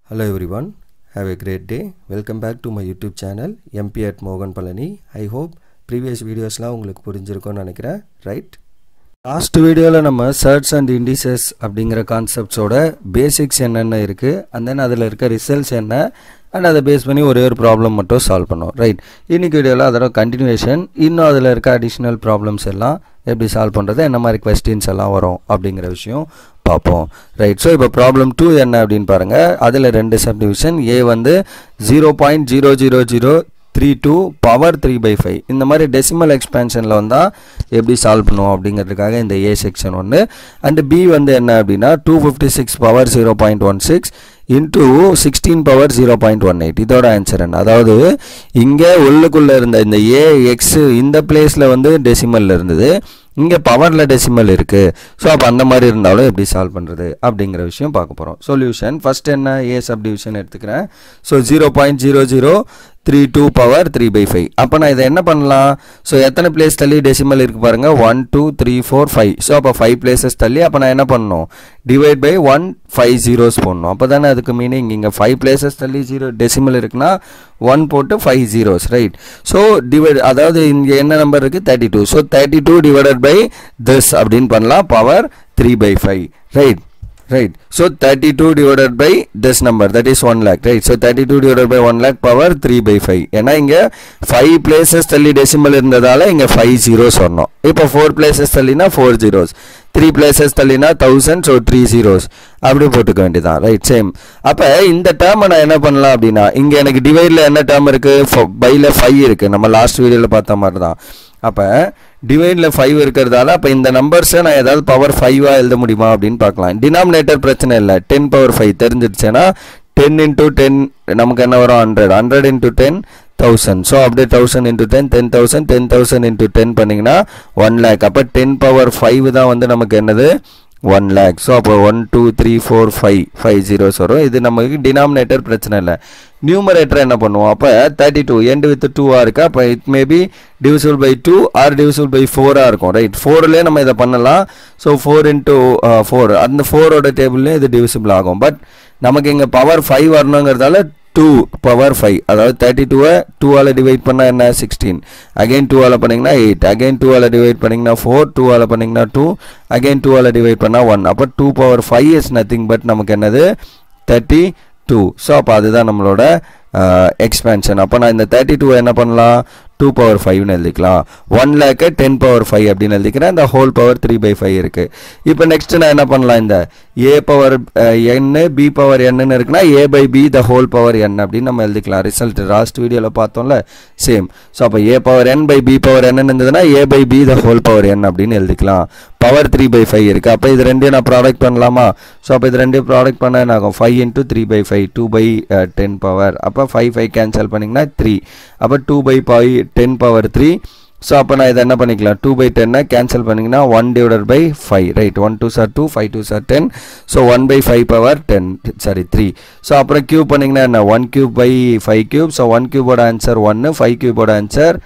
Hello everyone, have a great day. Welcome back to my YouTube channel MP at Mogan Palani. I hope previous வீடியோஸ்லாம் உங்களுக்கு புரிஞ்சிருக்கும்னு நினைக்கிறேன் right last வீடியோவில் நம்ம search and indices அப்படிங்கிற கான்செப்ட்ஸோட basics என்னென்ன இருக்குது அண்ட் தென் அதில் இருக்க ரிசல்ட்ஸ் என்ன அண்ட் அதை பேஸ் பண்ணி ஒரே ஒரு ப்ராப்ளம் மட்டும் சால்வ் பண்ணோம் ரைட் இன்னைக்கு வீடியோவில் அதோட கண்டினியூஷன் இன்னும் அதில் இருக்க அடிஷ்னல் ப்ராப்ளம்ஸ் எல்லாம் எப்படி சால்வ் பண்ணுறது என்ன மாதிரி கொஸ்டின்ஸ் எல்லாம் வரும் அப்படிங்கிற விஷயம் பார்ப்போம் ரைட் ஸோ இப்போ ப்ராப்ளம் டூ என்ன அப்படின்னு பாருங்கள் அதில் ரெண்டு சப்டிவிஷன் ஏ வந்து zero point zero zero zero three two power three by five இந்த மாதிரி டெசிமல் எக்ஸ்பேன்ஷனில் வந்தால் எப்படி சால்வ் பண்ணுவோம் அப்படிங்கிறதுக்காக இந்த ஏ செக்ஷன் ஒன்று அண்டு பி வந்து என்ன அப்படின்னா two fifty six power zero point one six into sixteen power zero point one eight இதோட ஆன்சர் என்ன அதாவது இங்கே உள்ளுக்குள்ளே இருந்த இந்த ஏ எக்ஸ் இந்த பிளேஸில் வந்து டெசிமல் இருந்தது இங்கே பவரில் டெசிமல் இருக்குது ஸோ அப்போ அந்த மாதிரி இருந்தாலும் எப்படி சால்வ் பண்ணுறது அப்படிங்கிற விஷயம் பார்க்க போகிறோம் சொல்யூஷன் ஃபஸ்ட் என்ன ஏ சப்டிவிஷன் எடுத்துக்கிறேன் so zero point zero zero three two power three by five அப்போ நான் இதை என்ன பண்ணலாம் ஸோ எத்தனை பிளேஸ் தள்ளி டெசிமல் இருக்குது பாருங்கள் one two three four five so அப்போ ஃபைவ் பிளேசஸ் தள்ளி அப்போ நான் என்ன பண்ணணும் divide by one five zeros போடணும் அப்போ தானே அதுக்கு மீனிங் இங்கே ஃபைவ் பிளேசஸ் தள்ளி ஜீரோ டெசிமல் இருக்குன்னா ஒன் போட்டு five zeros right so divide அதாவது இங்கே என்ன நம்பர் இருக்குது thirty two so thirty two divided by this அப்படின்னு பண்ணலாம் power three by five right right so 32 divided by this number that is 1 lakh right so 32 divided by 1 lakh power 3 by 5 ஏன்னா இங்க 5 places தள்ளி decimal இருந்ததால இங்க 5 zeros வரணும் இப்போ 4 places தள்ளினா 4 zeros 3 places தள்ளினா 1000 so 3 zeros அப்படி போட்டுக்க வேண்டியதான் ரைட் சேம் அப்ப இந்த டேர்ம் நான் என்ன பண்ணலாம் அப்படின்னா இங்க எனக்கு டிவைட்ல என்ன டேர்ம் இருக்கு பைல 5 இருக்கு நம்ம லாஸ்ட் வீடியோல பார்த்த மாதிரி தான் அப்போ டிவைடில் ஃபைவ் இருக்கிறதால அப்போ இந்த நம்பர்ஸை நான் ஏதாவது பவர் ஃபைவாக எழுத முடியுமா அப்படின்னு பார்க்கலாம் டினாமினேட்டர் பிரச்சனை இல்லை டென் பவர் ஃபைவ் தெரிஞ்சிடுச்சுன்னா டென் இன்ட்டு டென் நமக்கு என்ன வரும் hundred hundred into ten thousand so அப்படியே thousand into ten ten thousand ten thousand into ten பண்ணிங்கன்னா ஒன் லேக் அப்போ டென் பவர் ஃபைவ் தான் வந்து நமக்கு என்னது ஒன் லேக் ஸோ அப்போ one two three four five five zeros வரும் இது நமக்கு டினாமினேட்டர் பிரச்சனை இல்லை நியூமரேட்டர் என்ன பண்ணுவோம் அப்போ தேர்ட்டி டூ எண்டு வித் டூவாக இருக்கு அப்போ it maybe divisible by two or divisible by ஃபோராக இருக்கும் ரைட் ஃபோர்லேயே நம்ம இதை பண்ணலாம் ஸோ ஃபோர் இன்ட்டு ஃபோர் அந்த ஃபோரோட டேபிள்லேயும் இது டிவிசிபிள் ஆகும் பட் நமக்கு இங்கே பவர் ஃபைவ் வரணுங்கிறதால டூ பவர் ஃபைவ் அதாவது தேர்ட்டி டூவை டூவால் டிவைட் பண்ணால் என்ன சிக்ஸ்டீன் அகைன் டூவால் பண்ணிங்கன்னா எயிட் அகைன் டூவால் டிவைட் பண்ணிங்கன்னா ஃபோர் டூவால் பண்ணிங்கன்னா டூ அகைன் டூவால் டிவைட் பண்ணால் ஒன் அப்போ two power five is nothing but நமக்கு என்னது தேர்ட்டி டூ ஸோ அப்போ அதுதான் நம்மளோட எக்ஸ்பேன்ஷன் அப்போ நான் இந்த தேர்ட்டி டூ என்ன பண்ணலாம் டூ பவர் ஃபைவ்னு எழுதிக்கலாம் ஒன் லேக்கு டென் பவர் ஃபைவ் அப்படின்னு எழுதிக்கிறேன் இந்த whole power three by five இருக்குது இப்போ நெக்ஸ்ட் நான் என்ன பண்ணலாம் இந்த ஏ பவர் என்னு பி பவர் என்னன்னு இருக்குன்னா A by B the whole power n அப்படின்னு நம்ம எழுதிக்கலாம் ரிசல்ட் லாஸ்ட் வீடியோவில் பார்த்தோம்ல சேம் ஸோ அப்போ a power n by b power என்னன்னு இருந்ததுன்னா a by B the whole power n அப்படின்னு எழுதிக்கலாம் பவர் த்ரீ பை ஃபைவ் இருக்குது அப்போ இது ரெண்டையும் நான் ப்ராடக்ட் பண்ணலாமா ஸோ அப்போ இது ரெண்டையும் ப்ராடக்ட் பண்ண என்ன ஆகும் five into three by five two by ten power அப்போ ஃபைவ் ஃபைவ் கேன்சல் பண்ணிங்கன்னா த்ரீ அப்போ two by five ten power three so அப்போ நான் இதை என்ன பண்ணிக்கலாம் டூ பை டென்னை கேன்சல் பண்ணிங்கன்னா one divided by five right one two sir two five two sir ten so one by five power ten sorry three so அப்புறம் cube பண்ணிங்கன்னா என்ன one cube by five cube so one கியூபோட answer ஒன்று five கியூபோட answer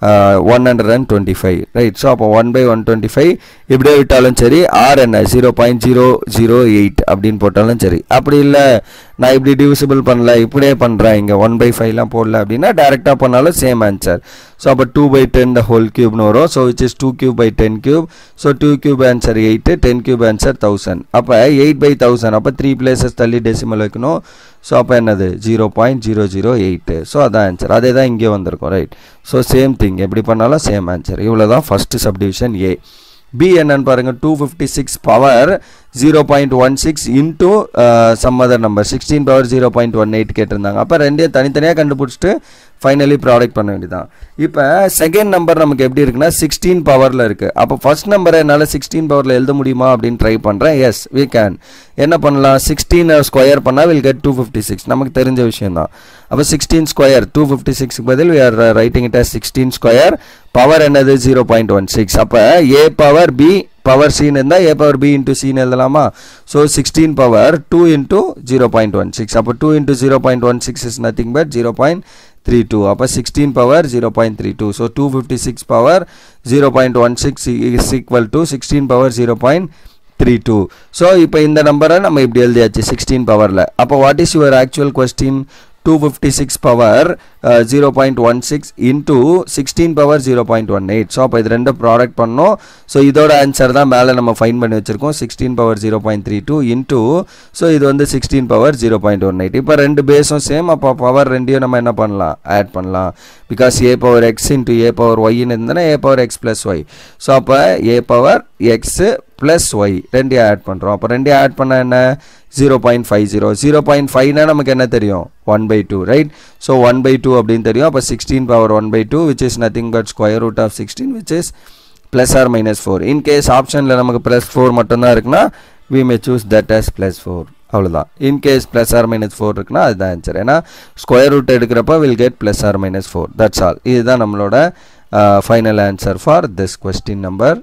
one hundred and twenty five right so அப்போ one by one twenty five இப்படியே விட்டாலும் சரி or என்ன zero point zero zero eight அப்படின்னு போட்டாலும் சரி அப்படி இல்லை நான் இப்படி டிவிசிபிள் பண்ணல இப்படியே பண்ணுறேன் இங்கே ஒன் பை ஃபைவ்லாம் போடல அப்படின்னா டேரெக்டாக பண்ணாலும் சேம் ஆன்சர் ஸோ அப்போ two by ten the whole கியூப்னு வரும் so which is two cube by ten cube so two cube answer eight ten cube answer thousand அப்போ எயிட் பை தௌசண்ட் அப்போ த்ரீ பிளேசஸ் தள்ளி டெசிமல் வைக்கணும் so அப்போ என்னது zero point zero zero eight so அதான் answer அதே தான் இங்கே வந்திருக்கும் ரைட் ஸோ சேம் திங் எப்படி பண்ணாலும் சேம் ஆன்சர் இவ்வளோ தான் ஃபஸ்ட்டு சப்டிவிஷன் ஏ பி என்னன்னு பாருங்கள் two fifty six power zero point one six into some other number sixteen power zero point one eight கேட்டிருந்தாங்க அப்போ ரெண்டையும் தனித்தனியாக கண்டுபிடிச்சிட்டு ஃபைனலி ப்ராடக்ட் பண்ண வேண்டியதான் இப்போ செகண்ட் நம்பர் நமக்கு எப்படி இருக்குன்னா சிக்ஸ்டீன் பவரில் இருக்குது அப்போ ஃபர்ஸ்ட் நம்பரை என்னால் சிக்ஸ்டீன் பவரில் எழுத முடியுமா அப்படின்னு ட்ரை பண்ணுறேன் எஸ் வி கேன் என்ன பண்ணலாம் சிக்ஸ்டீன் ஸ்கொயர் பண்ணால் will get two fifty six நமக்கு தெரிஞ்ச விஷயம் தான் அப்போ சிக்ஸ்டீன் ஸ்கொயர் டூ ஃபிஃப்டி சிக்ஸ்க்கு பதில் we are writing it as sixteen square power என்னது ஜீரோ பாயிண்ட் ஒன் சிக்ஸ் அப்போ ஏ பவர் பி பவர் சின்னு இருந்தால் ஏ பவர் பி இன்ட்டு சின்னு எழுதலாமா so sixteen power two into zero point one six அப்போ two into zero point one six is nothing but zero point three two அப்போ sixteen power zero point three two so two fifty six power zero point one six is equal to sixteen power zero point three two so இப்போ இந்த நம்பரை நம்ம இப்படி எழுதியாச்சு sixteen பவரில் அப்போ what is your actual question two fifty six power zero point one six into sixteen power zero point one eight so அப்போ இது ரெண்டும் ப்ராடக்ட் பண்ணோம் ஸோ இதோட ஆன்சர் தான் மேலே நம்ம ஃபைன் பண்ணி வச்சுருக்கோம் sixteen power zero point three two into so இது வந்து sixteen power zero point one eight இப்போ ரெண்டு பேஸும் சேம் அப்போ பவர் ரெண்டையும் நம்ம என்ன பண்ணலாம் ஆட் பண்ணலாம் because a power x into a power ஒய்ன்னு இருந்ததுன்னா a power x plus y so அப்போ a power x plus y ரெண்டையும் ஆட் பண்ணுறோம் அப்போ ரெண்டையும் ஆட் பண்ண என்ன zero point five zero zero point ஃபைவ்னா நமக்கு என்ன தெரியும் one by two right so one by two அப்படின்னு தெரியும் அப்போ sixteen power one by two which is nothing but square root of sixteen which is plus or minus four in case ஆப்ஷனில் நமக்கு plus four மட்டும்தான் இருக்குன்னா we may choose that as plus four அவ்வளோதான் in case plus or minus four இருக்குன்னா அதுதான் answer ஏன்னா square root எடுக்கிறப்ப will get plus or minus four that's all இதுதான் நம்மளோட final answer for this question number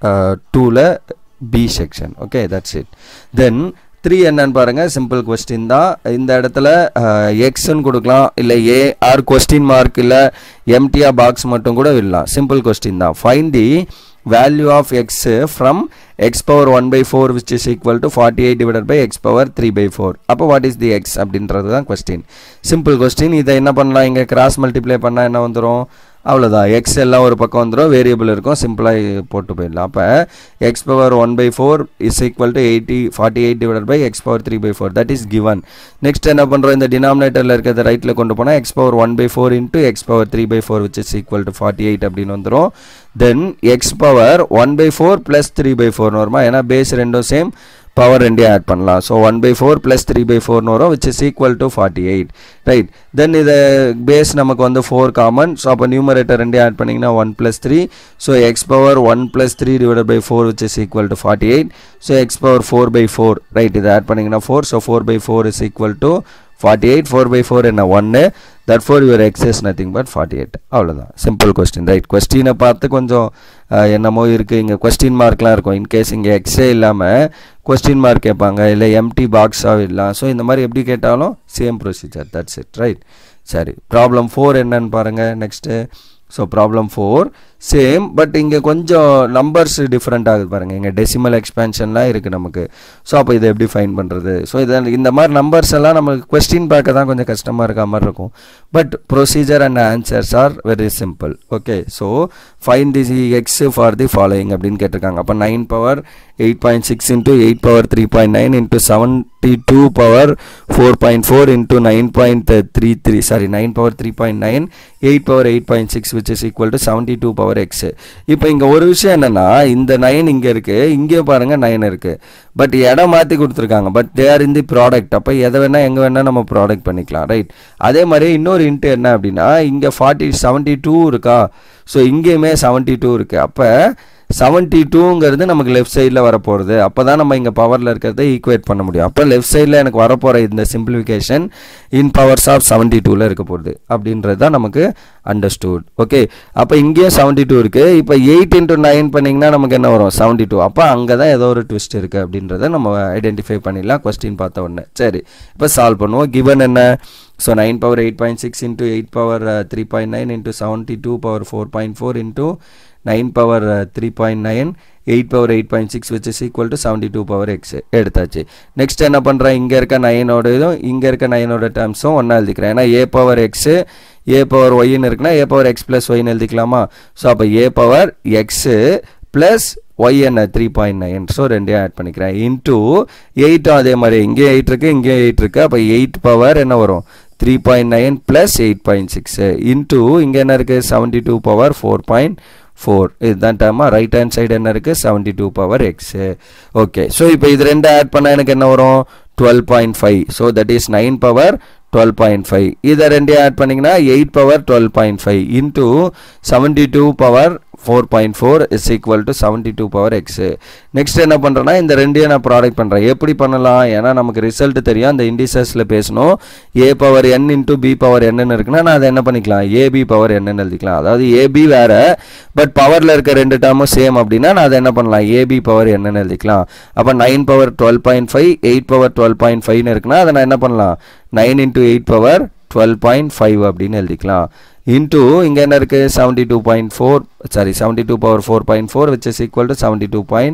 டூவில் b section okay that's it then three என்னன்னு பாருங்கள் சிம்பிள் கொஸ்டின் தான் இந்த இடத்துல எக்ஸ்ன்னு கொடுக்கலாம் இல்லை ஏ ஆர் கொஸ்டின் மார்க் இல்லை எம்டிஆ பாக்ஸ் மட்டும் கூட விடலாம் சிம்பிள் கொஸ்டின் தான் find the value of x from x power 1 by 4 which is equal to 48 divided by x power 3 by 4 அப்போ what is the x அப்படின்றது தான் கொஸ்டின் சிம்பிள் கொஸ்டின் இதை என்ன பண்ணலாம் இங்கே கிராஸ் மல்டிப்ளை பண்ணால் என்ன வந்துடும் அவ்வளோதான் எக்ஸ் எல்லாம் ஒரு பக்கம் வந்துடும் வேரியபிள் இருக்கும் சிம்பிளாக போட்டு போயிடலாம் அப்போ x power one by four is equal to eighty forty eight divide by x power three by four that is given next என்ன பண்ணுறோம் இந்த டினாமினேட்டரில் இருக்கிறத ரைட்டில் கொண்டு போனால் x power one by four into x power three by four which is equal to forty eight அப்படின்னு வந்துடும் then x power one by four plus three by ஃபோர்னு வருமா ஏன்னா பேஸ் ரெண்டும் சேம் பவர் ரெண்டையும் ஆட் பண்ணலாம் so one by four plus three by ஃபோர்னு வரும் which is equal to forty eight right then இதை பேஸ் நமக்கு வந்து ஃபோர் காமன் ஸோ அப்போ நியூமரேட்டர் ரெண்டையும் ஆட் பண்ணிங்கன்னா one plus three so x power one plus three divide by four which is equal to forty eight so x power four by four right இதை add பண்ணிங்கன்னா four so four by four is equal to forty eight four by four என்ன ஒன்று that for your x is nothing but forty eight அவ்வளோதான் simple question right கொஸ்டினை பார்த்து கொஞ்சம் என்னமோ இருக்குது இங்கே கொஸ்டின் மார்க்லாம் இருக்கும் இன்கேஸ் இங்கே எக்ஸே இல்லாமல் கொஸ்டின் மார்க் கேட்பாங்க இல்லை எம்டி பாக்ஸாக இல்லாம் ஸோ இந்த மாதிரி எப்படி கேட்டாலும் same procedure that's it right சரி ப்ராப்ளம் ஃபோர் என்னன்னு பாருங்கள் next so problem four same but இங்கே கொஞ்சம் நம்பர்ஸ் டிஃப்ரெண்ட் ஆகுது பாருங்கள் இங்கே டெசிமல் எக்ஸ்பேன்ஷன்லாம் இருக்குது நமக்கு ஸோ அப்போ இதை எப்படி ஃபைன் பண்ணுறது ஸோ இதை இந்த மாதிரி நம்பர்ஸ் எல்லாம் நமக்கு கொஸ்டின் பார்க்க தான் கொஞ்சம் கஷ்டமாக இருக்க மாதிரி இருக்கும் but procedure and answers are very simple okay so find the x for the following அப்படின்னு கேட்டிருக்காங்க அப்போ nine power eight point six into eight power three point nine into seventy two power four point four into nine point three three sorry nine power three point nine eight power eight point six which is equal to seventy two power x இப்போ இங்கே ஒரு விஷயம் என்னென்னா இந்த nine இங்கே இருக்குது இங்கே பாருங்கள் நைன் இருக்குது பட் இடம் மாற்றி கொடுத்துருக்காங்க but they are in the product அப்போ எதை வேணால் எங்கே வேணால் நம்ம ப்ராடக்ட் பண்ணிக்கலாம் ரைட் அதே மாதிரி இன்னொரு இன்ட்டு என்ன அப்படின்னா இங்கே ஃபார்ட்டி செவன்ட்டி டூ இருக்கா ஸோ இங்கேயுமே செவன்ட்டி டூ இருக்குது அப்போ செவன்ட்டி டூங்கிறது நமக்கு லெஃப்ட் சைடில் வரப்போகிறது அப்போ தான் நம்ம இங்கே பவரில் இருக்கிறத ஈக்குவேட் பண்ண முடியும் அப்போ லெஃப்ட் சைடில் எனக்கு வரப்போகிற இந்த simplification in powers of seventy டூவில் இருக்க போகுது அப்படின்றது தான் நமக்கு அண்டர்ஸ்டூட் ஓகே அப்போ இங்கேயும் செவன்ட்டி டூ இருக்குது இப்போ எயிட் இன்ட்டு நைன் பண்ணிங்கன்னா நமக்கு என்ன வரும் செவன்ட்டி டூ அப்போ அங்கே தான் ஏதோ ஒரு ட்விஸ்ட் இருக்குது அப்படின்றத நம்ம ஐடென்டிஃபை பண்ணிடலாம் கொஸ்டின் பார்த்த உடனே சரி இப்போ சால்வ் பண்ணுவோம் கிவன் என்ன so nine power eight point six into eight power three point nine into seventy two power four point four into nine power three point nine eight power eight point six which is equal to seventy two power x எடுத்தாச்சு next என்ன பண்ணுறேன் இங்கே இருக்க நைனோட இதுவும் இங்கே இருக்க நைனோட டேர்ம்ஸும் ஒன்றா எழுதிக்கிறேன் ஏன்னா a power x a power ஒய்ன்னு இருக்குன்னா ஏ பவர் எக்ஸ் ப்ளஸ் ஒய்னு எழுதிக்கலாமா ஸோ அப்போ a power x plus y என்ன த்ரீ பாயிண்ட் நைன் ஸோ ரெண்டையும் ஆட் பண்ணிக்கிறேன் இன்டூ எயிட்டும் அதே மாதிரி இங்கே எயிட் இருக்குது இங்கே எயிட் இருக்குது அப்போ எயிட் பவர் என்ன வரும் three point nine plus eight point six into இங்கே என்ன இருக்குது seventy two power four point four இதுதான் டேர்மா ரைட் ஹேண்ட் சைடு என்ன இருக்குது seventy two power x okay so இப்போ இது ரெண்டு ஆட் பண்ணால் எனக்கு என்ன வரும் twelve point five so that is nine power twelve point five இதை ரெண்டையும் ஆட் பண்ணிங்கன்னா eight power twelve point five into seventy two power four point four is equal to seventy two power x next என்ன பண்ணுறேன்னா இந்த ரெண்டையும் நான் product பண்ணுறேன் எப்படி பண்ணலாம் ஏன்னா நமக்கு ரிசல்ட் தெரியும் அந்த இண்டிசஸில் பேசணும் a power n into b power என்னன்னு இருக்குன்னா நான் அதை என்ன பண்ணிக்கலாம் ஏபி பவர் என்னன்னு எழுதிக்கலாம் அதாவது ஏபி வேறு பட் பவரில் இருக்க ரெண்டு டேர்மும் சேம் அப்படின்னா நான் அதை என்ன பண்ணலாம் ஏபி பவர் என்னன்னு எழுதிக்கலாம் அப்போ nine power twelve point five eight power twelve point ஃபைவ்னு இருக்குன்னா அதை நான் என்ன பண்ணலாம் nine into eight power twelve point five அப்படின்னு எழுதிக்கலாம் இன்டூ இங்கே என்ன இருக்குது seventy two point four sorry seventy two power four point four which is equal to seventy two point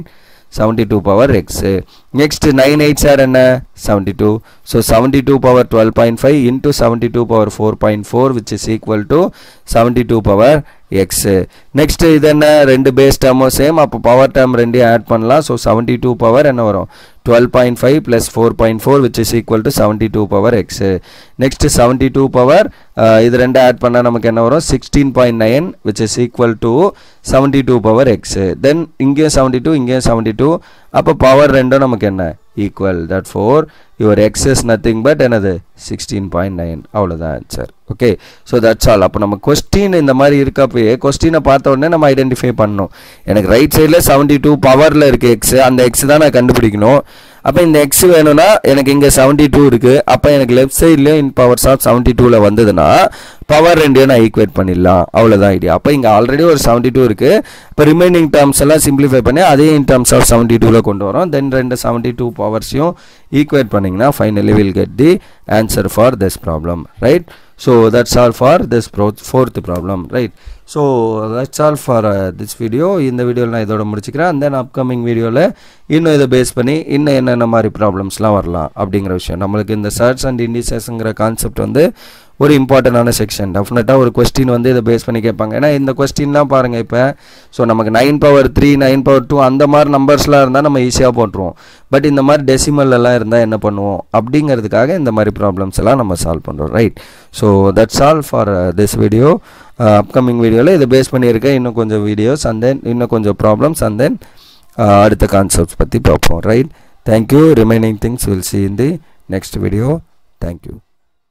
seventy two power x next nine eight sir என்ன seventy two so seventy two power twelve point five into seventy two power four point four which is equal to seventy two power x next இது என்ன ரெண்டு base டேர்மும் same அப்போ power term ரெண்டையும் add பண்ணலாம் so seventy two power என்ன வரும் twelve point five plus four point four which is equal to seventy two power x next seventy two power இது ரெண்டு ஆட் பண்ணால் நமக்கு என்ன வரும் sixteen point nine which is equal to seventy two power x தென் இங்கேயும் seventy two இங்கேயும் seventy two அப்போ power ரெண்டும் நமக்கு என்ன equal that for your x is nothing but என்னது சிக்ஸ்டீன் பாயிண்ட் நைன் அவ்வளோதான் answer okay so that's all அப்போ நம்ம கொஸ்டின் இந்த மாதிரி இருக்கப்பயே கொஸ்டினை பார்த்த உடனே நம்ம ஐடென்டிஃபை பண்ணணும் எனக்கு ரைட் சைடில் செவன்ட்டி டூ பவரில் இருக்குது எக்ஸ் அந்த எக்ஸ் தான் நான் கண்டுபிடிக்கணும் அப்போ இந்த எக்ஸ் வேணும்னா எனக்கு இங்கே செவன்ட்டி டூ இருக்குது அப்போ எனக்கு லெஃப்ட் சைட்லேயும் இன் பவர்ஸ் ஆஃப் செவன்ட்டி டூவில் வந்ததுன்னா பவர் ரெண்டையும் நான் ஈக்குவேட் பண்ணிடலாம் அவ்வளோதான் ஐடியா அப்போ இங்கே ஆல்ரெடி ஒரு செவன்ட்டி டூ இருக்குது இப்போ ரிமைனிங் டேர்ம்ஸ் எல்லாம் சிம்பிளிஃபை பண்ணி அதே இன் டேர்ம்ஸ் ஆஃப் செவன்ட்டி டூவில் கொண்டு வரோம் தென் ரெண்டு செவன்ட்டி டூ பவர்ஸையும் ஈக்குவேட் பண்ணிங்கன்னா finally will get the answer for this problem right so that's all for this fourth problem right so that's all for uh, this video இந்த வீடியோவில் நான் இதோட முடிச்சுக்கிறேன் and then upcoming வீடியோவில் இன்னும் இதை பேஸ் பண்ணி இன்னும் என்னென்ன மாதிரி ப்ராப்ளம்ஸ்லாம் வரலாம் அப்படிங்கிற விஷயம் நம்மளுக்கு இந்த சர்ச் அண்ட் இண்டிசஸ்ங்கிற கான்செப்ட் வந்து ஒரு இம்பார்ட்டண்டான செக்ஷன் டெஃபினட்டாக ஒரு கொஸ்டின் வந்து இதை பேஸ் பண்ணி கேட்பாங்க ஏன்னா இந்த கொஸ்டின்லாம் பாருங்கள் இப்போ ஸோ நமக்கு nine power three nine power two அந்த மாதிரி நம்பர்ஸ்லாம் இருந்தால் நம்ம ஈஸியாக போட்டுருவோம் பட் இந்த மாதிரி டெசிமல் எல்லாம் இருந்தால் என்ன பண்ணுவோம் அப்படிங்கிறதுக்காக இந்த மாதிரி ப்ராப்ளம்ஸ் எல்லாம் நம்ம சால்வ் பண்ணுறோம் right so that's all for this video upcoming வீடியோவில் இதை பேஸ் பண்ணியிருக்கேன் இன்னும் கொஞ்சம் வீடியோஸ் அண்ட் தென் இன்னும் கொஞ்சம் ப்ராப்ளம்ஸ் அண்ட் தென் அடுத்த கான்செப்ட்ஸ் பற்றி பார்ப்போம் right thank you remaining things will see in the next video thank you